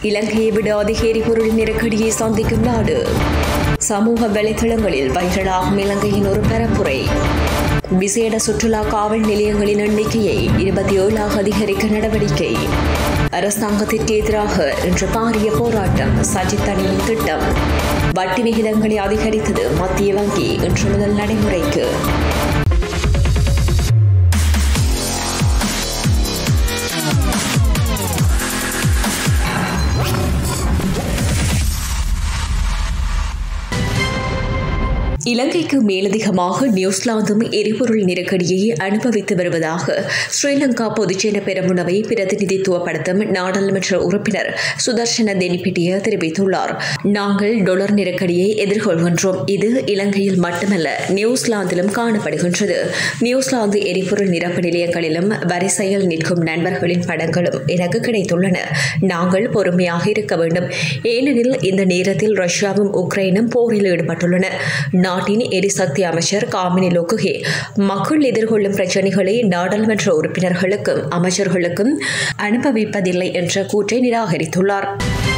இலங்கையை விட அதிக எரிபொருள் நெருக்கடியை சந்திக்கும் நாடு சமூக வலைதளங்களில் வைரலாகும் இலங்கையின் ஒரு பரப்புரை விசேட சுற்றுலா காவல் நிலையங்களின் எண்ணிக்கையை இருபத்தி ஏழாக அதிகரிக்க நடவடிக்கை அரசாங்கத்திற்கு எதிராக இன்று பாரிய போராட்டம் சஜித் அணியின் திட்டம் வட்டி விகிதங்களை அதிகரித்தது மத்திய வங்கி இன்று முதல் நடைமுறைக்கு இலங்கைக்கு மேலதிகமாக நியூசிலாந்தும் எரிபொருள் நெருக்கடியை அனுபவித்து வருவதாக ஸ்ரீலங்கா பொதுஜன பெரமுனவை பிரதிநிதித்துவப்படுத்தும் நாடாளுமன்ற உறுப்பினர் சுதர்சன தெனிப்பிட்டிய தெரிவித்துள்ளார் நாங்கள் டொலர் நெருக்கடியை எதிர்கொள்கின்றோம் இது இலங்கையில் மட்டுமல்ல நியூசிலாந்திலும் காணப்படுகின்றது நியூசிலாந்து எரிபொருள் நிரப்பு நிலையங்களிலும் வரிசையில் நிற்கும் நண்பர்களின் படங்களும் எனக்கு கிடைத்துள்ளன நாங்கள் பொறுமையாக இருக்க வேண்டும் ஏனெனில் இந்த நேரத்தில் ரஷ்யாவும் உக்ரைனும் போரில் ஈடுபட்டுள்ளன நாட்டின் எரிசக்தி அமைச்சர் காமினி லோகுகே மக்கள் எதிர்கொள்ளும் பிரச்சினைகளை நாடாளுமன்ற உறுப்பினர்களுக்கும் அமைச்சர்களுக்கும் அனுபவிப்பதில்லை என்ற கூற்றை நிராகரித்துள்ளார்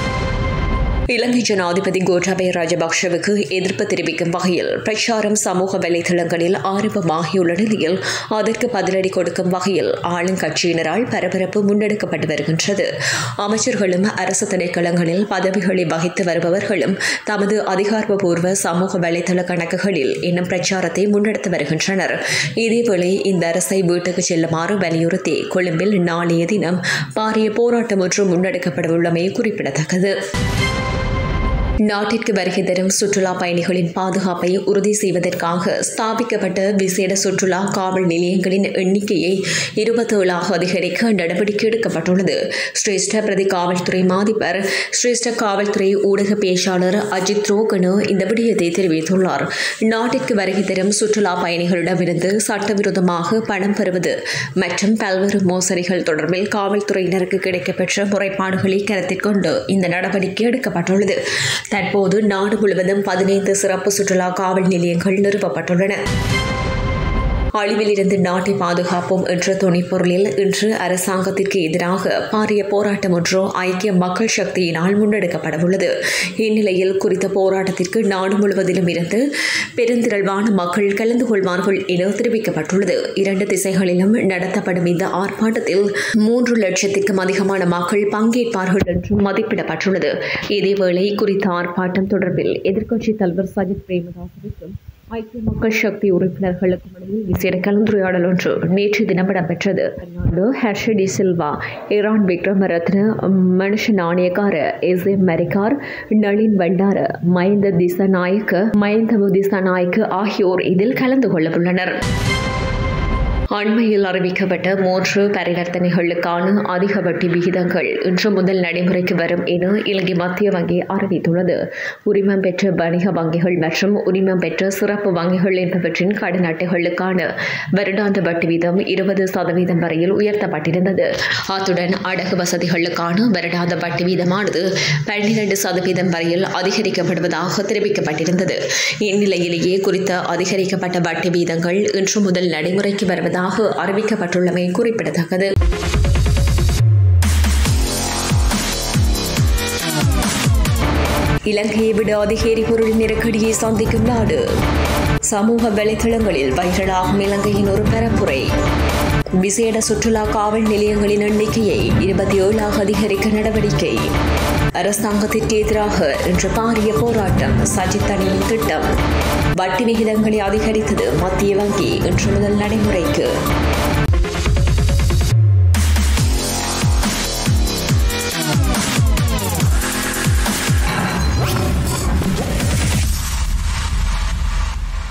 இலங்கை ஜனாதிபதி கோட்டாபய ராஜபக்ஷவுக்கு எதிர்ப்பு தெரிவிக்கும் வகையில் பிரச்சாரம் சமூக வலைதளங்களில் ஆரம்பமாகியுள்ள நிலையில் அதற்கு பதிலடி கொடுக்கும் வகையில் ஆளுங்கட்சியினரால் பரபரப்பு முன்னெடுக்கப்பட்டு வருகின்றது அமைச்சர்களும் அரசு திணைக்களங்களில் பதவிகளை வகித்து வருபவர்களும் தமது அதிகாரப்பூர்வ சமூக வலைதள கணக்குகளில் இன்னும் பிரச்சாரத்தை முன்னெடுத்து வருகின்றனர் இதேவேளை இந்த அரசை வீட்டுக்கு செல்லுமாறு வலியுறுத்தி கொழும்பில் நாளைய தினம் பாரிய போராட்டம் ஒன்று முன்னெடுக்கப்படவுள்ளமை குறிப்பிடத்தக்கது நாட்டிற்கு வருகை தரும் சுற்றுலா பயணிகளின் பாதுகாப்பை உறுதி செய்வதற்காக ஸ்தாபிக்கப்பட்ட விசேட சுற்றுலா காவல் நிலையங்களின் எண்ணிக்கையை இருபத்தேழாக அதிகரிக்க நடவடிக்கை எடுக்கப்பட்டுள்ளது சிரேஷ்ட பிரதி காவல்துறை மாதிபர் சிரேஷ்ட காவல்துறை ஊடக பேச்சாளர் அஜித் ரோகனு இந்த விடயத்தை தெரிவித்துள்ளார் நாட்டிற்கு வருகை தரும் சுற்றுலா பயணிகளிடமிருந்து சட்டவிரோதமாக பணம் பெறுவது மற்றும் பல்வேறு மோசடிகள் தொடர்பில் காவல்துறையினருக்கு கிடைக்கப்பெற்ற முறைப்பாடுகளை கருத்தில் கொண்டு இந்த நடவடிக்கை எடுக்கப்பட்டுள்ளது தற்போது நாடு முழுவதும் பதினைந்து சிறப்பு சுற்றுலா காவல் நிலையங்கள் நிறுவப்பட்டுள்ளன அழிவிலிருந்து நாட்டை பாதுகாப்போம் என்ற துணைப்பொருளில் இன்று அரசாங்கத்திற்கு எதிராக பாரிய போராட்டம் ஒன்று ஐக்கிய மக்கள் சக்தியினால் முன்னெடுக்கப்படவுள்ளது இந்நிலையில் குறித்த போராட்டத்திற்கு நாடு முழுவதிலும் இருந்து பெருந்திரள்வான மக்கள் கலந்து கொள்வார்கள் என தெரிவிக்கப்பட்டுள்ளது இரண்டு திசைகளிலும் நடத்தப்படும் இந்த ஆர்ப்பாட்டத்தில் மூன்று லட்சத்திற்கும் அதிகமான மக்கள் பங்கேற்பார்கள் என்றும் மதிப்பிடப்பட்டுள்ளது இதேவேளை குறித்த ஆர்ப்பாட்டம் தொடர்பில் எதிர்க்கட்சித் தலைவர் சஜித் பிரேமதாசவிற்கும் ஐக்கிய மக்கள் சக்தி உறுப்பினர்களுக்கும் இடையில் விசேட கலந்துரையாடல் ஒன்று நேற்று தினம் இடம்பெற்றது பெர்னாண்டோ ஹர்ஷ டி சில்வா இரான் விக்ரமரத்ன மனுஷ நாணயக்கார எஸ் எம் மரிகார் நளின் பண்டார மயந்த திசாநாயக்க மயந்த திசாநாயக்க ஆகியோர் இதில் கலந்து கொள்ளவுள்ளனர் அண்மையில் அறிவிக்கப்பட்ட மூன்று பரிவர்த்தனைகளுக்கான அதிக வட்டி விகிதங்கள் இன்று முதல் நடைமுறைக்கு வரும் என இலங்கை மத்திய வங்கி அறிவித்துள்ளது உரிமம் பெற்ற வணிக வங்கிகள் மற்றும் உரிமம் பெற்ற சிறப்பு வங்கிகள் என்பவற்றின் கடன் அட்டைகளுக்கான வருடாந்த வட்டி வீதம் இருபது சதவீதம் வரையில் உயர்த்தப்பட்டிருந்தது அத்துடன் அடகு வசதிகளுக்கான வருடாந்த வட்டி வீதமானது பன்னிரண்டு சதவீதம் வரையில் அதிகரிக்கப்படுவதாக தெரிவிக்கப்பட்டிருந்தது இந்நிலையிலேயே குறித்த அதிகரிக்கப்பட்ட வட்டி வீதங்கள் இன்று முதல் நடைமுறைக்கு வருவதாக உள்ளதாக அறிவிக்கப்பட்டுள்ளமை குறிப்பிடத்தக்கது இலங்கையை விட அதிக எரிபொருள் நெருக்கடியை சந்திக்கும் நாடு சமூக வலைதளங்களில் வைரலாகும் இலங்கையின் ஒரு பரப்புரை விசேட சுற்றுலா காவல் நிலையங்களின் எண்ணிக்கையை இருபத்தி ஏழாக அதிகரிக்க நடவடிக்கை அரசாங்கத்திற்கு எதிராக இன்று பாரிய போராட்டம் சஜித் அணியின் திட்டம் வட்டி விகிதங்களை அதிகரித்தது மத்திய வங்கி இன்று முதல் நடைமுறைக்கு